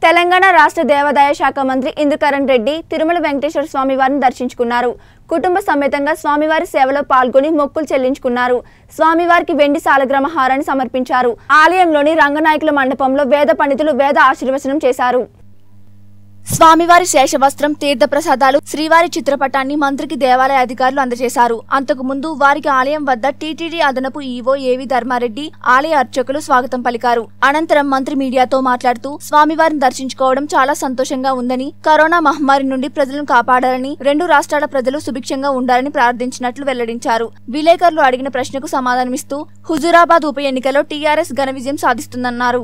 తెలంగాణ రాష్ట్ర దేవాదాయ శాఖ మంత్రి ఇంద్రకరణ్ రెడ్డి తిరుమల వెంకటేశ్వర స్వామి వారిని దర్శించుకున్నారు కుటుంబ సమేతంగా స్వామివారి సేవలో పాల్గొని మొక్కులు చెల్లించుకున్నారు స్వామివారికి వెండి సాలగ్రామ హారాన్ని సమర్పించారు ఆలయంలోని రంగనాయకుల మండపంలో వేద పండితులు వేద ఆశీర్వచనం చేశారు స్వామివారి శేషవస్త్రం తీర్థ ప్రసాదాలు శ్రీవారి చిత్రపటాన్ని మంత్రికి దేవాలయ అధికారులు అందజేశారు అంతకు ముందు వారికి ఆలయం వద్ద టీటీడీ అదనపు ఈవో ఏవి ధర్మారెడ్డి ఆలయ అర్చకులు స్వాగతం పలికారు అనంతరం మంత్రి మీడియాతో మాట్లాడుతూ స్వామివారిని దర్శించుకోవడం చాలా సంతోషంగా ఉందని కరోనా మహమ్మారి నుండి ప్రజలను కాపాడాలని రెండు రాష్ట్రాల ప్రజలు సుభిక్షంగా ఉండాలని ప్రార్థించినట్లు వెల్లడించారు విలేకరులు అడిగిన ప్రశ్నకు సమాధానమిస్తూ హుజూరాబాద్ ఉప ఎన్నికలో టీఆర్ఎస్ ఘన విజయం సాధిస్తుందన్నారు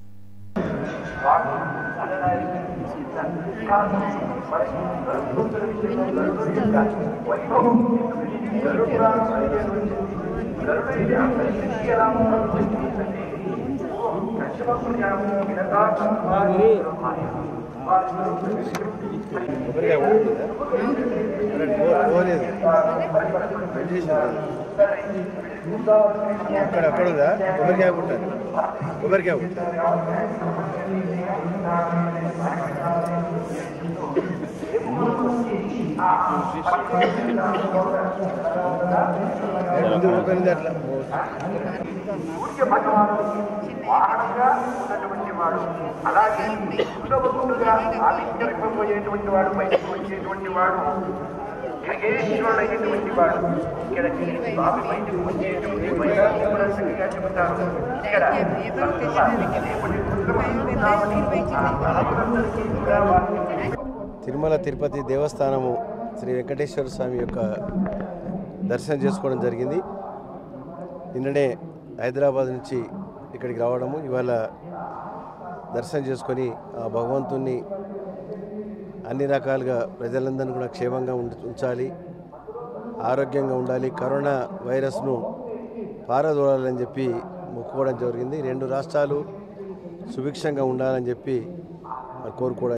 అక్కడ అక్కడ ఉందా కొబ్బరికాయ ఉంటుంది కొబ్బరికాయ ఉంటుంది ముందు ఊపిరింది అట్లా సూర్య భగవానుడు వాహనంగా ఉన్నటువంటి వాడు అలాగే ఉత్తమకుడుగా ఆవిష్కరింపబోయేటువంటి వాడు బయటకు వచ్చేటువంటి వాడు ఖగేశ్వరుడు అయినటువంటి వాడు ఇక్కడ స్వామి బయటకు వచ్చేటువంటి వైరాగ్యం కూడా చక్కగా చెబుతారు ఇక్కడ దేవుడి ఉత్తమకుడున్నామని ఆ తలపులందరికీ కూడా వారిని తిరుమల తిరుపతి దేవస్థానము శ్రీ వెంకటేశ్వర స్వామి యొక్క దర్శనం చేసుకోవడం జరిగింది నిన్ననే హైదరాబాద్ నుంచి ఇక్కడికి రావడము ఇవాళ దర్శనం చేసుకొని ఆ భగవంతుణ్ణి అన్ని రకాలుగా ప్రజలందరినీ కూడా క్షేమంగా ఉండ- ఉంచాలి ఆరోగ్యంగా ఉండాలి కరోనా వైరస్ను పారదోలాలని చెప్పి మొక్కుకోవడం జరిగింది రెండు రాష్ట్రాలు సుభిక్షంగా ఉండాలని చెప్పి కోరుకోవడం